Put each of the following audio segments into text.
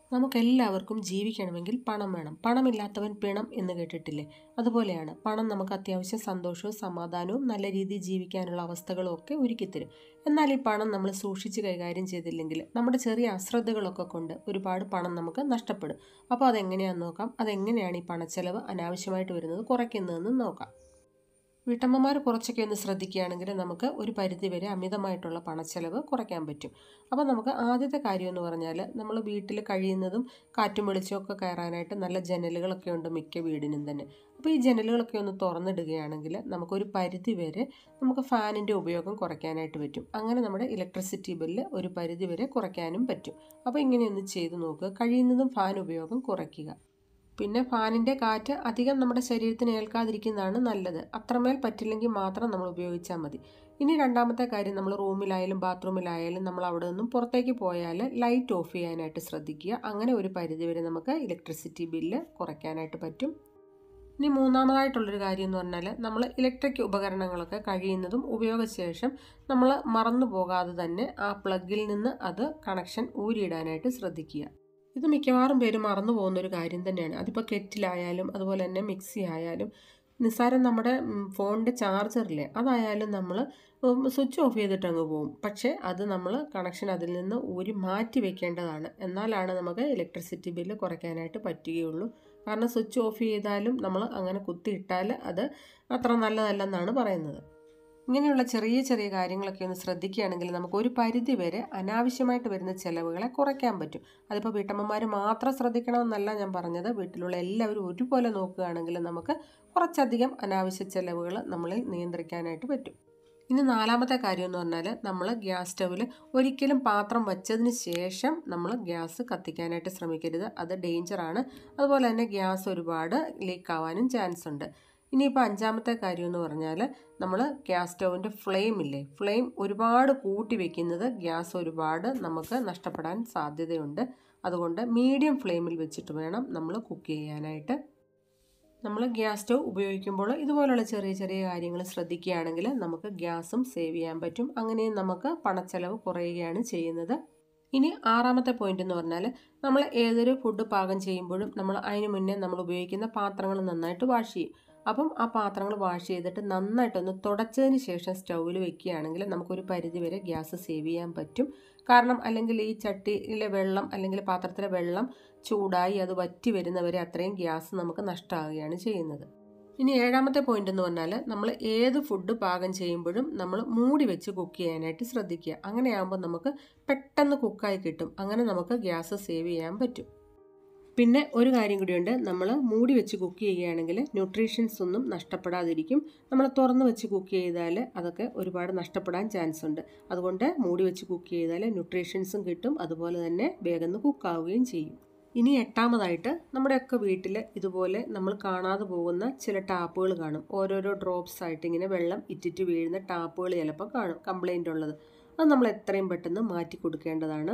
നമുക്കെല്ലാവർക്കും ജീവിക്കണമെങ്കിൽ പണം വേണം പണമില്ലാത്തവൻ പിണം എന്ന് കേട്ടിട്ടില്ലേ അതുപോലെയാണ് പണം നമുക്ക് അത്യാവശ്യം സന്തോഷവും സമാധാനവും നല്ല രീതിയിൽ ജീവിക്കാനുള്ള അവസ്ഥകളും ഒക്കെ ഒരുക്കിത്തരും എന്നാൽ ഈ പണം നമ്മൾ സൂക്ഷിച്ച് കൈകാര്യം ചെയ്തില്ലെങ്കിൽ നമ്മുടെ ചെറിയ അശ്രദ്ധകളൊക്കെ കൊണ്ട് ഒരുപാട് പണം നമുക്ക് നഷ്ടപ്പെടും അപ്പോൾ അതെങ്ങനെയാണെന്ന് നോക്കാം അതെങ്ങനെയാണ് ഈ പണച്ചെലവ് അനാവശ്യമായിട്ട് വരുന്നത് കുറയ്ക്കുന്നതെന്ന് നോക്കാം വീട്ടമ്മമാർ കുറച്ചൊക്കെ ഒന്ന് ശ്രദ്ധിക്കുകയാണെങ്കിൽ നമുക്ക് ഒരു പരിധിവരെ അമിതമായിട്ടുള്ള പണച്ചെലവ് കുറയ്ക്കാൻ പറ്റും അപ്പോൾ നമുക്ക് ആദ്യത്തെ കാര്യം എന്ന് പറഞ്ഞാൽ നമ്മൾ വീട്ടിൽ കഴിയുന്നതും കാറ്റും വെളിച്ചമൊക്കെ കയറാനായിട്ട് നല്ല ജനലുകളൊക്കെ ഉണ്ട് മിക്ക വീടിനും തന്നെ അപ്പോൾ ഈ ജനലുകളൊക്കെ ഒന്ന് തുറന്നിടുകയാണെങ്കിൽ നമുക്കൊരു പരിധി വരെ നമുക്ക് ഫാനിൻ്റെ ഉപയോഗം കുറയ്ക്കാനായിട്ട് പറ്റും അങ്ങനെ നമ്മുടെ ഇലക്ട്രിസിറ്റി ബില്ല് ഒരു പരിധി വരെ കുറയ്ക്കാനും പറ്റും അപ്പോൾ ഇങ്ങനെയൊന്ന് ചെയ്ത് നോക്കുക കഴിയുന്നതും ഫാൻ ഉപയോഗം കുറയ്ക്കുക പിന്നെ ഫാനിൻ്റെ കാറ്റ് അധികം നമ്മുടെ ശരീരത്തിന് ഏൽക്കാതിരിക്കുന്നതാണ് നല്ലത് അത്രമേൽ പറ്റില്ലെങ്കിൽ മാത്രം നമ്മൾ ഉപയോഗിച്ചാൽ മതി ഇനി രണ്ടാമത്തെ കാര്യം നമ്മൾ റൂമിലായാലും ബാത്റൂമിലായാലും നമ്മൾ അവിടെ നിന്നും പുറത്തേക്ക് പോയാൽ ലൈറ്റ് ഓഫ് ചെയ്യാനായിട്ട് ശ്രദ്ധിക്കുക അങ്ങനെ ഒരു പരിധിവരെ നമുക്ക് ഇലക്ട്രിസിറ്റി ബില്ല് കുറയ്ക്കാനായിട്ട് പറ്റും ഇനി മൂന്നാമതായിട്ടുള്ളൊരു കാര്യം എന്ന് പറഞ്ഞാൽ നമ്മൾ ഇലക്ട്രിക് ഉപകരണങ്ങളൊക്കെ കഴിയുന്നതും ഉപയോഗശേഷം നമ്മൾ മറന്നു പോകാതെ തന്നെ ആ പ്ലഗിൽ നിന്ന് അത് കണക്ഷൻ ഊരിയിടാനായിട്ട് ശ്രദ്ധിക്കുക ഇത് മിക്കവാറും പേര് മറന്നു പോകുന്ന ഒരു കാര്യം തന്നെയാണ് അതിപ്പോൾ കെറ്റിലായാലും അതുപോലെ തന്നെ മിക്സി ആയാലും നിസ്സാരം നമ്മുടെ ഫോണിൻ്റെ ചാർജറില്ലേ അതായാലും നമ്മൾ സ്വിച്ച് ഓഫ് ചെയ്തിട്ട് അങ്ങ് പോകും പക്ഷേ അത് നമ്മൾ കണക്ഷൻ അതിൽ നിന്ന് ഊരി മാറ്റി വെക്കേണ്ടതാണ് എന്നാലാണ് നമുക്ക് ഇലക്ട്രിസിറ്റി ബില്ല് കുറയ്ക്കാനായിട്ട് പറ്റുകയുള്ളൂ കാരണം സ്വിച്ച് ഓഫ് ചെയ്താലും നമ്മൾ അങ്ങനെ കുത്തിയിട്ടാൽ അത് അത്ര നല്ലതല്ലെന്നാണ് പറയുന്നത് ഇങ്ങനെയുള്ള ചെറിയ ചെറിയ കാര്യങ്ങളൊക്കെ ഒന്ന് ശ്രദ്ധിക്കുകയാണെങ്കിൽ നമുക്ക് ഒരു പരിധി വരെ അനാവശ്യമായിട്ട് വരുന്ന ചിലവുകളെ കുറയ്ക്കാൻ പറ്റും അതിപ്പോൾ വീട്ടമ്മമാർ മാത്രം ശ്രദ്ധിക്കണമെന്നല്ല ഞാൻ പറഞ്ഞത് വീട്ടിലുള്ള എല്ലാവരും ഒരുപോലെ നോക്കുകയാണെങ്കിൽ നമുക്ക് കുറച്ചധികം അനാവശ്യ ചിലവുകൾ നമ്മളിൽ നിയന്ത്രിക്കാനായിട്ട് പറ്റും ഇനി നാലാമത്തെ കാര്യം എന്ന് പറഞ്ഞാൽ നമ്മൾ ഗ്യാസ് സ്റ്റവിൽ ഒരിക്കലും പാത്രം വച്ചതിന് ശേഷം നമ്മൾ ഗ്യാസ് കത്തിക്കാനായിട്ട് ശ്രമിക്കരുത് അത് ഡേഞ്ചറാണ് അതുപോലെ തന്നെ ഗ്യാസ് ഒരുപാട് ലീക്ക് ആവാനും ചാൻസ് ഉണ്ട് ഇനിയിപ്പോൾ അഞ്ചാമത്തെ കാര്യം എന്ന് പറഞ്ഞാൽ നമ്മൾ ഗ്യാസ് സ്റ്റൗവിൻ്റെ ഫ്ലെയിം ഇല്ലേ ഫ്ലെയിം ഒരുപാട് കൂട്ടി വെക്കുന്നത് ഗ്യാസ് ഒരുപാട് നമുക്ക് നഷ്ടപ്പെടാൻ സാധ്യതയുണ്ട് അതുകൊണ്ട് മീഡിയം ഫ്ലെയിമിൽ വെച്ചിട്ട് വേണം നമ്മൾ കുക്ക് ചെയ്യാനായിട്ട് നമ്മൾ ഗ്യാസ് സ്റ്റൗ ഉപയോഗിക്കുമ്പോൾ ഇതുപോലുള്ള ചെറിയ ചെറിയ കാര്യങ്ങൾ ശ്രദ്ധിക്കുകയാണെങ്കിൽ നമുക്ക് ഗ്യാസും സേവ് ചെയ്യാൻ പറ്റും അങ്ങനെയും നമുക്ക് പണച്ചെലവ് കുറയുകയാണ് ചെയ്യുന്നത് ഇനി ആറാമത്തെ പോയിന്റ് എന്ന് പറഞ്ഞാൽ നമ്മൾ ഏതൊരു ഫുഡ് പാകം ചെയ്യുമ്പോഴും നമ്മൾ അതിന് മുന്നേ നമ്മൾ ഉപയോഗിക്കുന്ന പാത്രങ്ങൾ നന്നായിട്ട് വാഷ് ചെയ്യും അപ്പം ആ പാത്രങ്ങൾ വാഷ് ചെയ്തിട്ട് നന്നായിട്ടൊന്ന് തുടച്ചതിന് ശേഷം സ്റ്റൗവിൽ വെക്കുകയാണെങ്കിൽ നമുക്കൊരു പരിധി വരെ ഗ്യാസ് സേവ് ചെയ്യാൻ പറ്റും കാരണം അല്ലെങ്കിൽ ഈ ചട്ടിയിലെ വെള്ളം അല്ലെങ്കിൽ പാത്രത്തിലെ വെള്ളം ചൂടായി അത് വറ്റി വരുന്നവരെ അത്രയും ഗ്യാസ് നമുക്ക് നഷ്ടമാവുകയാണ് ചെയ്യുന്നത് ഇനി ഏഴാമത്തെ പോയിന്റ് എന്ന് പറഞ്ഞാൽ നമ്മൾ ഏത് ഫുഡ് പാകം ചെയ്യുമ്പോഴും നമ്മൾ മൂടി വെച്ച് കുക്ക് ചെയ്യാനായിട്ട് ശ്രദ്ധിക്കുക അങ്ങനെയാകുമ്പോൾ നമുക്ക് പെട്ടെന്ന് കുക്കായി കിട്ടും അങ്ങനെ നമുക്ക് ഗ്യാസ് സേവ് ചെയ്യാൻ പറ്റും പിന്നെ ഒരു കാര്യം കൂടിയുണ്ട് നമ്മൾ മൂടി വെച്ച് കുക്ക് ചെയ്യുകയാണെങ്കിൽ ന്യൂട്രീഷ്യൻസ് ഒന്നും നഷ്ടപ്പെടാതിരിക്കും നമ്മൾ തുറന്ന് വെച്ച് കുക്ക് ചെയ്താൽ അതൊക്കെ ഒരുപാട് നഷ്ടപ്പെടാൻ ചാൻസ് ഉണ്ട് അതുകൊണ്ട് മൂടി വെച്ച് കുക്ക് ചെയ്താൽ ന്യൂട്രീഷ്യൻസും കിട്ടും അതുപോലെ തന്നെ വേഗം കുക്കാവുകയും ചെയ്യും ഇനി എട്ടാമതായിട്ട് നമ്മുടെയൊക്കെ വീട്ടിൽ ഇതുപോലെ നമ്മൾ കാണാതെ പോകുന്ന ചില ടാപ്പുകൾ കാണും ഓരോരോ ഡ്രോപ്സ് ആയിട്ട് ഇങ്ങനെ വെള്ളം ഇറ്റിറ്റ് വീഴുന്ന ടാപ്പുകൾ ചിലപ്പോൾ കാണും കംപ്ലൈൻ്റ് ഉള്ളത് അത് നമ്മൾ എത്രയും പെട്ടെന്ന് മാറ്റി കൊടുക്കേണ്ടതാണ്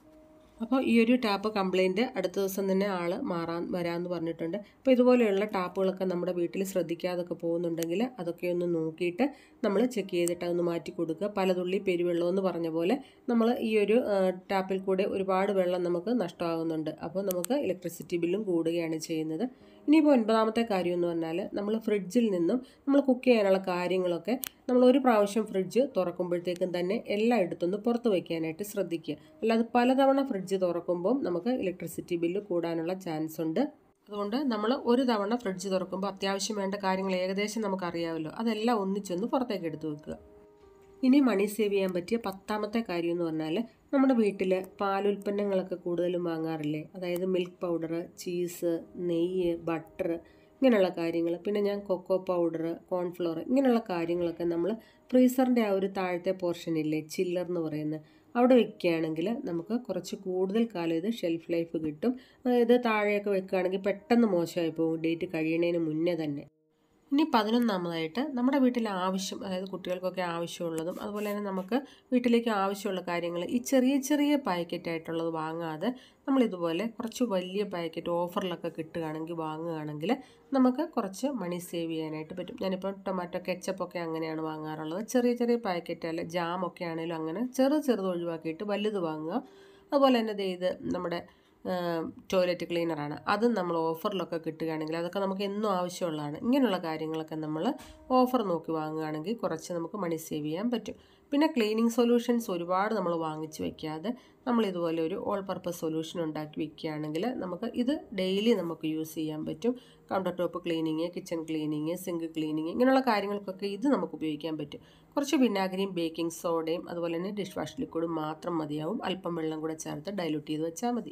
അപ്പോൾ ഈ ഒരു ടാപ്പ് കംപ്ലൈൻറ്റ് അടുത്ത ദിവസം തന്നെ ആൾ മാറാൻ വരാമെന്ന് പറഞ്ഞിട്ടുണ്ട് അപ്പോൾ ഇതുപോലെയുള്ള ടാപ്പുകളൊക്കെ നമ്മുടെ വീട്ടിൽ ശ്രദ്ധിക്കാതൊക്കെ പോകുന്നുണ്ടെങ്കിൽ അതൊക്കെ ഒന്ന് നോക്കിയിട്ട് നമ്മൾ ചെക്ക് ചെയ്തിട്ട് അതൊന്ന് മാറ്റി കൊടുക്കുക പലതുള്ളി പെരുവെള്ളം എന്ന് പറഞ്ഞ പോലെ നമ്മൾ ഈ ഒരു ടാപ്പിൽ കൂടെ ഒരുപാട് വെള്ളം നമുക്ക് നഷ്ടമാകുന്നുണ്ട് അപ്പോൾ നമുക്ക് ഇലക്ട്രിസിറ്റി ബില്ലും കൂടുകയാണ് ചെയ്യുന്നത് ഇനിയിപ്പോൾ ഒൻപതാമത്തെ കാര്യം എന്ന് പറഞ്ഞാൽ നമ്മൾ ഫ്രിഡ്ജിൽ നിന്നും നമ്മൾ കുക്ക് ചെയ്യാനുള്ള കാര്യങ്ങളൊക്കെ നമ്മൾ ഒരു പ്രാവശ്യം ഫ്രിഡ്ജ് തുറക്കുമ്പോഴത്തേക്കും തന്നെ എല്ലാം എടുത്തൊന്ന് പുറത്ത് വയ്ക്കാനായിട്ട് ശ്രദ്ധിക്കുക അല്ലാതെ പലതവണ ഫ്രിഡ്ജ് തുറക്കുമ്പോൾ നമുക്ക് ഇലക്ട്രിസിറ്റി ബില്ല് കൂടാനുള്ള ചാൻസ് ഉണ്ട് അതുകൊണ്ട് നമ്മൾ ഒരു തവണ ഫ്രിഡ്ജ് തുറക്കുമ്പോൾ അത്യാവശ്യം വേണ്ട കാര്യങ്ങൾ ഏകദേശം നമുക്കറിയാമല്ലോ അതെല്ലാം ഒന്നിച്ചൊന്ന് പുറത്തേക്ക് എടുത്തു വെക്കുക ഇനി മണി സേവ് ചെയ്യാൻ പറ്റിയ പത്താമത്തെ കാര്യം എന്ന് പറഞ്ഞാൽ നമ്മുടെ വീട്ടിൽ പാലുൽപ്പന്നങ്ങളൊക്കെ കൂടുതലും വാങ്ങാറില്ലേ അതായത് മിൽക്ക് പൗഡർ ചീസ് നെയ്യ് ബട്ടർ ഇങ്ങനെയുള്ള കാര്യങ്ങൾ പിന്നെ ഞാൻ കൊക്കോ പൗഡർ കോൺഫ്ലോർ ഇങ്ങനെയുള്ള കാര്യങ്ങളൊക്കെ നമ്മൾ ഫ്രീസറിൻ്റെ ആ ഒരു താഴത്തെ പോർഷൻ ഇല്ലേ ചില്ലർ എന്ന് പറയുന്നത് അവിടെ വെക്കുകയാണെങ്കിൽ നമുക്ക് കുറച്ച് കൂടുതൽ കാലം ഇത് ഷെൽഫ് ലൈഫ് കിട്ടും ഇത് താഴെയൊക്കെ വെക്കുകയാണെങ്കിൽ പെട്ടെന്ന് മോശമായി പോകും ഡേറ്റ് കഴിയണതിന് മുന്നേ തന്നെ ഇനി പതിനൊന്നാമതായിട്ട് നമ്മുടെ വീട്ടിൽ ആവശ്യം അതായത് കുട്ടികൾക്കൊക്കെ ആവശ്യമുള്ളതും അതുപോലെ തന്നെ നമുക്ക് വീട്ടിലേക്ക് ആവശ്യമുള്ള കാര്യങ്ങൾ ഈ ചെറിയ ചെറിയ പാക്കറ്റായിട്ടുള്ളത് വാങ്ങാതെ നമ്മളിതുപോലെ കുറച്ച് വലിയ പാക്കറ്റ് ഓഫറിലൊക്കെ കിട്ടുകയാണെങ്കിൽ വാങ്ങുകയാണെങ്കിൽ നമുക്ക് കുറച്ച് മണി സേവ് ചെയ്യാനായിട്ട് പറ്റും ഞാനിപ്പോൾ ടൊമാറ്റോ കെച്ചപ്പൊക്കെ അങ്ങനെയാണ് വാങ്ങാറുള്ളത് ചെറിയ ചെറിയ പാക്കറ്റ് അല്ല ജാമൊക്കെ ആണെങ്കിലും അങ്ങനെ ചെറു ചെറുത് ഒഴിവാക്കിയിട്ട് വലുത് വാങ്ങുക അതുപോലെ തന്നെ ദേ ഇത് നമ്മുടെ ടോയ്ലറ്റ് ക്ലീനറാണ് അതും നമ്മൾ ഓഫറിലൊക്കെ കിട്ടുകയാണെങ്കിൽ അതൊക്കെ നമുക്ക് എന്നും ആവശ്യമുള്ളതാണ് ഇങ്ങനെയുള്ള കാര്യങ്ങളൊക്കെ നമ്മൾ ഓഫർ നോക്കി വാങ്ങുകയാണെങ്കിൽ കുറച്ച് നമുക്ക് മണി സേവ് ചെയ്യാൻ പറ്റും പിന്നെ ക്ലീനിങ് സൊല്യൂഷൻസ് ഒരുപാട് നമ്മൾ വാങ്ങിച്ച് വെക്കാതെ നമ്മൾ ഇതുപോലെ ഒരു ഓൾ പർപ്പസ് സൊല്യൂഷൻ ഉണ്ടാക്കി വെക്കുകയാണെങ്കിൽ നമുക്ക് ഇത് ഡെയിലി നമുക്ക് യൂസ് ചെയ്യാൻ പറ്റും counter top cleaning kitchen cleaning sink cleaning ഇങ്ങനെയുള്ള കാര്യങ്ങൾക്കൊക്കെ ഇത് നമുക്ക് ഉപയോഗിക്കാൻ പറ്റും കുറച്ച് വിനാഗിരിയും ബേക്കിംഗ് സോഡയും അതുപോലെ തന്നെ ഡിഷ് വാഷ് ലിക്വിഡും മാത്രം മതിയാവും അല്പം വെള്ളം കൂടെ ചേർത്ത് ഡൈലൂട്ട് ചെയ്ത് വെച്ചാൽ മതി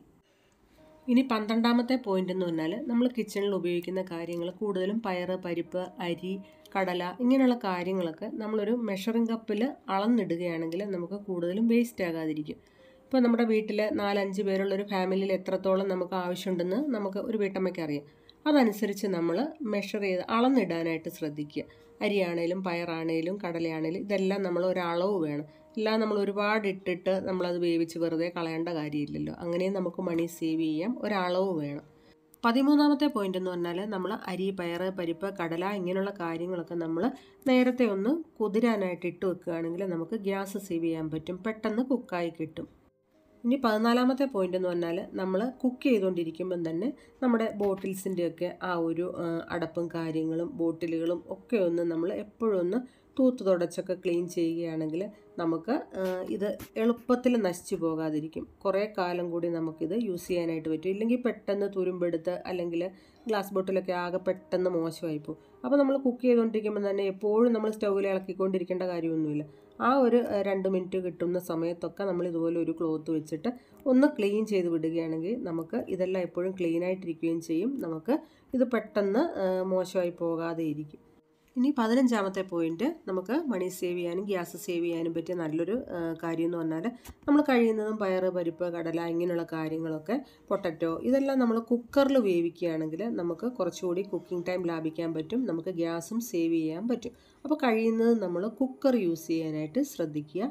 ഇനി പന്ത്രണ്ടാമത്തെ പോയിന്റ് എന്ന് പറഞ്ഞാൽ നമ്മൾ കിച്ചണിൽ ഉപയോഗിക്കുന്ന കാര്യങ്ങൾ കൂടുതലും പയറ് പരിപ്പ് അരി കടല ഇങ്ങനെയുള്ള കാര്യങ്ങളൊക്കെ നമ്മളൊരു മെഷറിംഗ് കപ്പിൽ അളന്നിടുകയാണെങ്കിൽ നമുക്ക് കൂടുതലും വേസ്റ്റ് ആകാതിരിക്കും ഇപ്പോൾ നമ്മുടെ വീട്ടിൽ നാലഞ്ച് പേരുള്ള ഒരു ഫാമിലിയിൽ എത്രത്തോളം നമുക്ക് ആവശ്യമുണ്ടെന്ന് നമുക്ക് ഒരു വീട്ടമ്മയ്ക്ക് അറിയാം അതനുസരിച്ച് നമ്മൾ മെഷർ ചെയ്ത് അളന്നിടാനായിട്ട് ശ്രദ്ധിക്കുക അരിയാണേലും പയറാണേലും കടലയാണേലും ഇതെല്ലാം നമ്മൾ ഒരളവ് വേണം എല്ലാം നമ്മൾ ഒരുപാട് ഇട്ടിട്ട് നമ്മളത് വേവിച്ച് വെറുതെ കളയേണ്ട കാര്യമില്ലല്ലോ അങ്ങനെയും നമുക്ക് മണി സേവ് ചെയ്യാം ഒരളവ് വേണം പതിമൂന്നാമത്തെ പോയിന്റ് എന്ന് പറഞ്ഞാൽ നമ്മൾ അരി പയറ് പരിപ്പ് കടല ഇങ്ങനെയുള്ള കാര്യങ്ങളൊക്കെ നമ്മൾ നേരത്തെ ഒന്ന് കുതിരാനായിട്ട് ഇട്ട് വെക്കുകയാണെങ്കിൽ നമുക്ക് ഗ്യാസ് സേവ് ചെയ്യാൻ പറ്റും പെട്ടെന്ന് കുക്കായി കിട്ടും ഇനി പതിനാലാമത്തെ പോയിന്റ് എന്ന് പറഞ്ഞാൽ നമ്മൾ കുക്ക് ചെയ്തുകൊണ്ടിരിക്കുമ്പം തന്നെ നമ്മുടെ ബോട്ടിൽസിൻ്റെയൊക്കെ ആ ഒരു അടപ്പും കാര്യങ്ങളും ബോട്ടിലുകളും ഒക്കെ ഒന്ന് നമ്മൾ എപ്പോഴും ഒന്ന് തൂത്ത് തുടച്ചൊക്കെ ക്ലീൻ ചെയ്യുകയാണെങ്കിൽ നമുക്ക് ഇത് എളുപ്പത്തിൽ നശിച്ചു പോകാതിരിക്കും കുറേ കാലം കൂടി നമുക്കിത് യൂസ് ചെയ്യാനായിട്ട് പറ്റും ഇല്ലെങ്കിൽ പെട്ടെന്ന് തുരുമ്പെടുത്ത് അല്ലെങ്കിൽ ഗ്ലാസ് ബോട്ടിലൊക്കെ ആകെ പെട്ടെന്ന് മോശമായി പോകും അപ്പോൾ നമ്മൾ കുക്ക് ചെയ്തുകൊണ്ടിരിക്കുമ്പോൾ തന്നെ എപ്പോഴും നമ്മൾ സ്റ്റൗവിൽ ഇളക്കിക്കൊണ്ടിരിക്കേണ്ട കാര്യമൊന്നുമില്ല ആ ഒരു രണ്ട് മിനിറ്റ് കിട്ടുന്ന സമയത്തൊക്കെ നമ്മൾ ഇതുപോലെ ഒരു ക്ലോത്ത് വെച്ചിട്ട് ഒന്ന് ക്ലീൻ ചെയ്ത് വിടുകയാണെങ്കിൽ നമുക്ക് ഇതെല്ലാം എപ്പോഴും ക്ലീൻ ആയിട്ടിരിക്കുകയും ചെയ്യും നമുക്ക് ഇത് പെട്ടെന്ന് മോശമായി പോകാതെ ഇരിക്കും ഇനി പതിനഞ്ചാമത്തെ പോയിന്റ് നമുക്ക് മണി സേവ് ചെയ്യാനും ഗ്യാസ് സേവ് ചെയ്യാനും പറ്റിയ നല്ലൊരു കാര്യം എന്ന് പറഞ്ഞാൽ നമ്മൾ കഴിയുന്നതും പയറ് പരിപ്പ് കടല ഇങ്ങനെയുള്ള കാര്യങ്ങളൊക്കെ പൊട്ടറ്റോ ഇതെല്ലാം നമ്മൾ കുക്കറിൽ വേവിക്കുകയാണെങ്കിൽ നമുക്ക് കുറച്ചുകൂടി കുക്കിംഗ് ടൈം ലാഭിക്കാൻ പറ്റും നമുക്ക് ഗ്യാസും സേവ് ചെയ്യാൻ പറ്റും അപ്പോൾ കഴിയുന്നത് നമ്മൾ കുക്കർ യൂസ് ചെയ്യാനായിട്ട് ശ്രദ്ധിക്കുക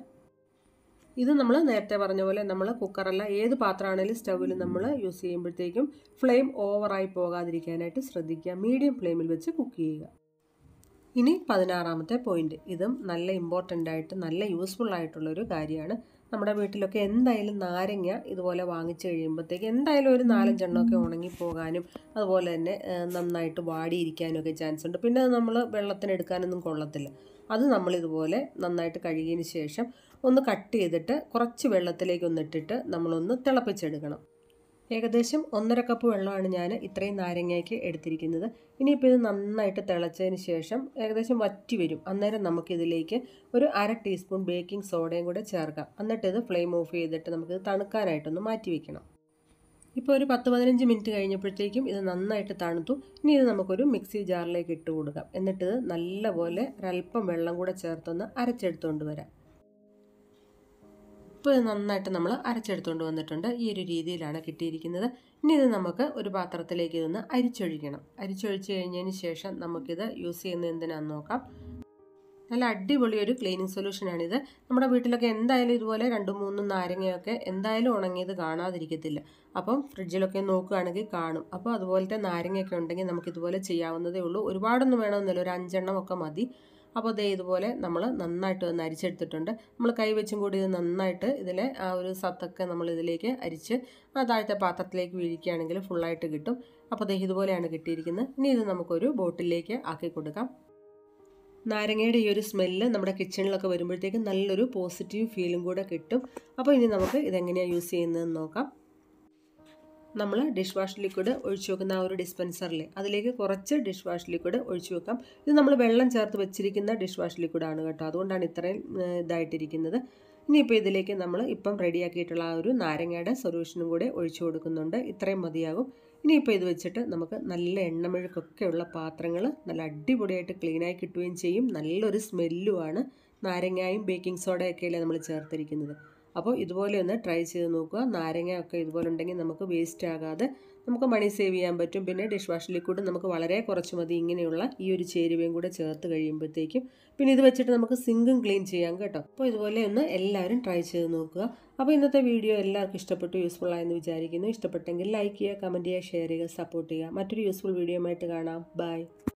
ഇത് നമ്മൾ നേരത്തെ പറഞ്ഞ പോലെ നമ്മൾ കുക്കറല്ല ഏത് പാത്രമാണെങ്കിലും സ്റ്റൗവിൽ നമ്മൾ യൂസ് ചെയ്യുമ്പോഴത്തേക്കും ഫ്ലെയിം ഓവറായി പോകാതിരിക്കാനായിട്ട് ശ്രദ്ധിക്കുക മീഡിയം ഫ്ലെയിമിൽ വെച്ച് കുക്ക് ചെയ്യുക ഇനി പതിനാറാമത്തെ പോയിന്റ് ഇതും നല്ല ഇമ്പോർട്ടൻ്റ് ആയിട്ട് നല്ല യൂസ്ഫുൾ ആയിട്ടുള്ളൊരു കാര്യമാണ് നമ്മുടെ വീട്ടിലൊക്കെ എന്തായാലും നാരങ്ങ ഇതുപോലെ വാങ്ങിച്ചു കഴിയുമ്പോഴത്തേക്ക് എന്തായാലും ഒരു നാലഞ്ചെണ്ണമൊക്കെ ഉണങ്ങിപ്പോകാനും അതുപോലെ തന്നെ നന്നായിട്ട് വാടിയിരിക്കാനും ഒക്കെ ചാൻസ് ഉണ്ട് പിന്നെ അത് നമ്മൾ വെള്ളത്തിന് എടുക്കാനൊന്നും കൊള്ളത്തില്ല അത് നമ്മളിതുപോലെ നന്നായിട്ട് കഴുകിയതിന് ശേഷം ഒന്ന് കട്ട് ചെയ്തിട്ട് കുറച്ച് വെള്ളത്തിലേക്ക് ഒന്നിട്ടിട്ട് നമ്മളൊന്ന് തിളപ്പിച്ചെടുക്കണം ഏകദേശം ഒന്നര കപ്പ് വെള്ളമാണ് ഞാൻ ഇത്രയും നാരങ്ങയ്ക്ക് എടുത്തിരിക്കുന്നത് ഇനിയിപ്പോൾ ഇത് നന്നായിട്ട് തിളച്ചതിന് ശേഷം ഏകദേശം വറ്റി വരും അന്നേരം നമുക്കിതിലേക്ക് ഒരു അര ടീസ്പൂൺ ബേക്കിംഗ് സോഡയും കൂടെ ചേർക്കാം എന്നിട്ട് ഇത് ഫ്ലെയിം ഓഫ് ചെയ്തിട്ട് നമുക്കിത് തണുക്കാനായിട്ടൊന്ന് മാറ്റി വയ്ക്കണം ഇപ്പോൾ ഒരു പത്ത് പതിനഞ്ച് മിനിറ്റ് കഴിഞ്ഞപ്പോഴത്തേക്കും ഇത് നന്നായിട്ട് തണുത്തു ഇനി ഇത് നമുക്കൊരു മിക്സി ജാറിലേക്ക് ഇട്ട് കൊടുക്കാം എന്നിട്ട് ഇത് നല്ലപോലെ ഒരല്പം വെള്ളം കൂടെ ചേർത്തൊന്ന് അരച്ചെടുത്തുകൊണ്ട് വരാം ഇപ്പോൾ ഇത് നന്നായിട്ട് നമ്മൾ അരച്ചെടുത്തുകൊണ്ട് വന്നിട്ടുണ്ട് ഈ ഒരു രീതിയിലാണ് കിട്ടിയിരിക്കുന്നത് ഇനി ഇത് നമുക്ക് ഒരു പാത്രത്തിലേക്ക് ഇതൊന്ന് അരിച്ചൊഴിക്കണം അരിച്ചൊഴിച്ച് കഴിഞ്ഞതിന് ശേഷം നമുക്കിത് യൂസ് ചെയ്യുന്നത് എന്തിനാണെന്ന് നോക്കാം നല്ല അടിപൊളി ഒരു ക്ലീനിങ് സൊല്യൂഷനാണിത് നമ്മുടെ വീട്ടിലൊക്കെ എന്തായാലും ഇതുപോലെ രണ്ടും മൂന്നും നാരങ്ങയൊക്കെ എന്തായാലും ഉണങ്ങിയത് കാണാതിരിക്കത്തില്ല അപ്പം ഫ്രിഡ്ജിലൊക്കെ നോക്കുകയാണെങ്കിൽ കാണും അപ്പോൾ അതുപോലത്തെ നാരങ്ങയൊക്കെ ഉണ്ടെങ്കിൽ നമുക്ക് ഇതുപോലെ ചെയ്യാവുന്നതേ ഉള്ളൂ ഒരുപാടൊന്നും വേണമെന്നില്ല ഒരു അഞ്ചെണ്ണം ഒക്കെ മതി അപ്പോൾ ദേ ഇതുപോലെ നമ്മൾ നന്നായിട്ട് ഒന്ന് അരിച്ചെടുത്തിട്ടുണ്ട് നമ്മൾ കൈ വെച്ചും കൂടി ഇത് നന്നായിട്ട് ഇതിലെ ആ ഒരു സത്തൊക്കെ നമ്മൾ ഇതിലേക്ക് അരിച്ച് ആ താഴത്തെ പാത്രത്തിലേക്ക് വീഴിക്കുകയാണെങ്കിൽ ഫുള്ളായിട്ട് കിട്ടും അപ്പോൾ ദേ ഇതുപോലെയാണ് കിട്ടിയിരിക്കുന്നത് ഇനി ഇത് നമുക്കൊരു ബോട്ടിലേക്ക് ആക്കി കൊടുക്കാം നാരങ്ങയുടെ ഈ ഒരു സ്മെല്ല് നമ്മുടെ കിച്ചണിലൊക്കെ വരുമ്പോഴത്തേക്കും നല്ലൊരു പോസിറ്റീവ് ഫീലും കൂടെ കിട്ടും അപ്പോൾ ഇനി നമുക്ക് ഇതെങ്ങനെയാണ് യൂസ് ചെയ്യുന്നതെന്ന് നോക്കാം നമ്മൾ ഡിഷ് വാഷ് ലിക്വിഡ് ഒഴിച്ചു വെക്കുന്ന ആ ഒരു ഡിസ്പെൻസറിൽ അതിലേക്ക് കുറച്ച് ഡിഷ് വാഷ് ലിക്വിഡ് ഒഴിച്ചു വെക്കാം ഇത് നമ്മൾ വെള്ളം ചേർത്ത് വെച്ചിരിക്കുന്ന ഡിഷ് വാഷ് ലിക്വിഡാണ് കേട്ടോ അതുകൊണ്ടാണ് ഇത്രയും ഇതായിട്ടിരിക്കുന്നത് ഇനിയിപ്പോൾ ഇതിലേക്ക് നമ്മൾ ഇപ്പം റെഡിയാക്കിയിട്ടുള്ള ആ ഒരു നാരങ്ങയുടെ സൊല്യൂഷനും കൂടെ ഒഴിച്ചു കൊടുക്കുന്നുണ്ട് ഇത്രയും മതിയാകും ഇനിയിപ്പോൾ ഇത് വെച്ചിട്ട് നമുക്ക് നല്ല എണ്ണമെഴുക്കൊക്കെയുള്ള പാത്രങ്ങൾ നല്ല അടിപൊളിയായിട്ട് ക്ലീനായി കിട്ടുകയും ചെയ്യും നല്ലൊരു സ്മെല്ലുമാണ് നാരങ്ങയും ബേക്കിംഗ് സോഡയൊക്കെയല്ലേ നമ്മൾ ചേർത്തിരിക്കുന്നത് അപ്പോൾ ഇതുപോലെ ഒന്ന് ട്രൈ ചെയ്ത് നോക്കുക നാരങ്ങയൊക്കെ ഇതുപോലെ ഉണ്ടെങ്കിൽ നമുക്ക് വേസ്റ്റ് ആകാതെ നമുക്ക് മണി സേവ് ചെയ്യാൻ പറ്റും പിന്നെ ഡിഷ് വാഷ് ലിക്വിഡ് നമുക്ക് വളരെ കുറച്ച് മതി ഇങ്ങനെയുള്ള ഈ ഒരു ചേരുവയും കൂടെ ചേർത്ത് കഴിയുമ്പോഴത്തേക്കും പിന്നെ ഇത് വെച്ചിട്ട് നമുക്ക് സിങ്കും ക്ലീൻ ചെയ്യാം കേട്ടോ അപ്പോൾ ഇതുപോലെ ഒന്ന് എല്ലാവരും ട്രൈ ചെയ്ത് നോക്കുക അപ്പോൾ ഇന്നത്തെ വീഡിയോ എല്ലാവർക്കും ഇഷ്ടപ്പെട്ടു യൂസ്ഫുൾ ആയെന്ന് വിചാരിക്കുന്നു ഇഷ്ടപ്പെട്ടെങ്കിൽ ലൈക്ക് ചെയ്യുക കമൻറ്റ് ചെയ്യുക ഷെയർ ചെയ്യുക സപ്പോർട്ട് ചെയ്യുക മറ്റൊരു യൂസ്ഫുൾ വീഡിയോ ആയിട്ട് കാണാം ബൈ